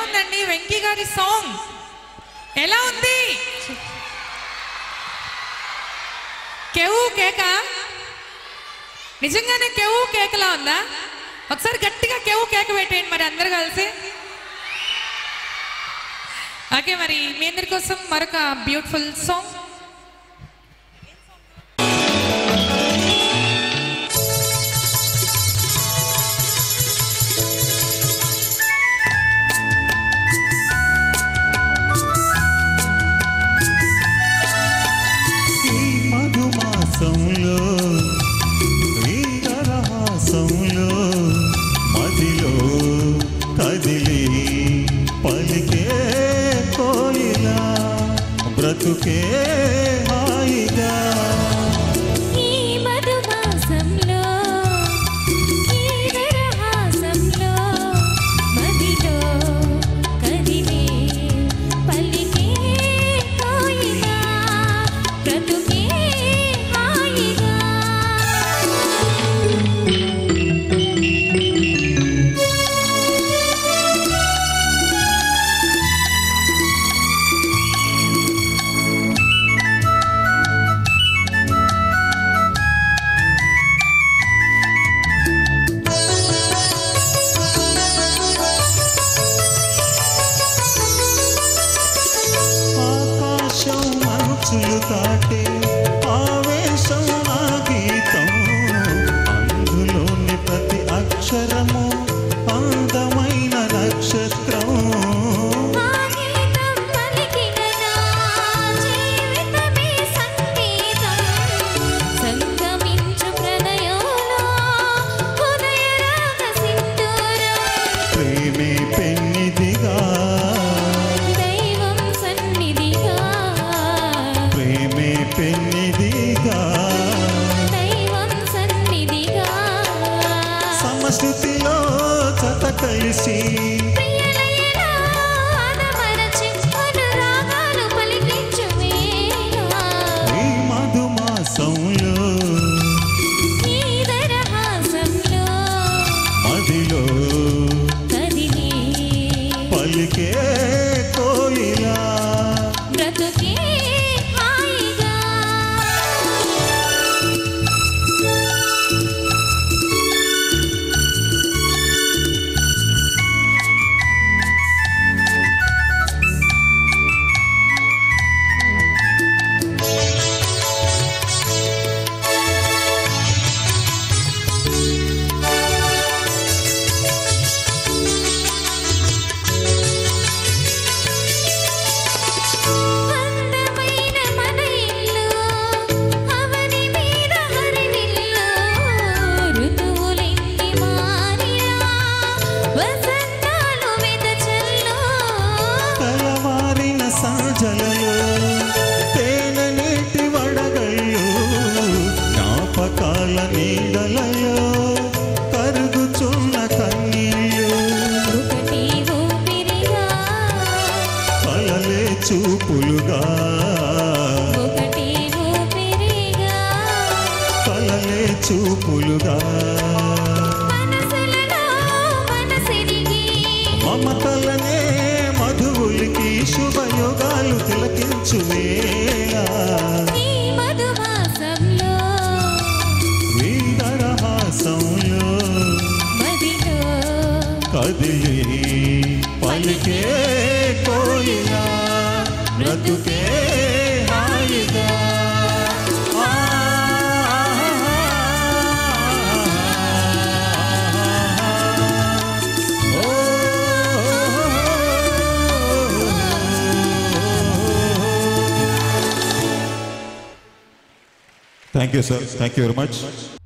ఉందండి వెంకీ గారి సాంగ్ ఎలా ఉంది కెవు కేక నిజంగానే కెవు కేకలా ఉందా ఒకసారి గట్టిగా కెవు కేక పెట్టేయండి మరి అందరు కలిసి ఓకే మరి మీ అందరి కోసం మరొక బ్యూటిఫుల్ సాంగ్ ఈ మధుమాసంలో ఈ నరహాసంలో మదిలో కదిలి పలికే కోయిలా బ్రతుకే హాయిగా ఈ మధుమాసంలో ఈ నరహాసంలో మదిలో కదిలే పలికే కోయిలా బ్రతుకే హాయిగా ఆకాశం మంచులు తాటే ఆవేశం నా గీతం అందులోని ప్రతి అక్షరము అందమైన నక్షత్రం ఆగీతం పలికిన నా జీవితమే సంగీతం సంగమించు ప్రణయంలో ఉదయ రాగ సింధూరం ప్రేమే పెన్నిదిగా దైవం సన్నిధిగా ప్రేమే పెన్నిదిగా దైవం సన్నిధిగా సమశృతిలో జత కలిసి ప్రియలయలా ఆదమరచి అనురాగాలు పలికించు వేళ ఈ మధుమాసంలో ఈ దరహాసంలో మదిలో కదిలే పలికే కోయిలా బ్రతుకే హాయిగా అందమైన మన ఇల్లు అవని మీద హరివిల్లు ఋతువులెన్ని మారినా వసంతాలు వెదజల్లు తెల్లవారిన సాజలలో తేనె నీటి వడగళ్ళు జ్ఞాపకాల నీడలలో కరుగుచున్న కన్నీళ్ళు ఒకటి ఊపిరిగా కలలే చూపులుగా ఒకటి ఊపిరిగా కలలే చూపులుగా మనసులలో మనసిరిగి మమతలనే మధువులకి శుభయోగాలు తిలకించు వేళ ఈ మధుమాసంలో వీరహాసంలో మదిలో కదిలి పలికే కోయిలా బ్రతుకే హాయిగా ఆ, oh, thank you sir thank you very much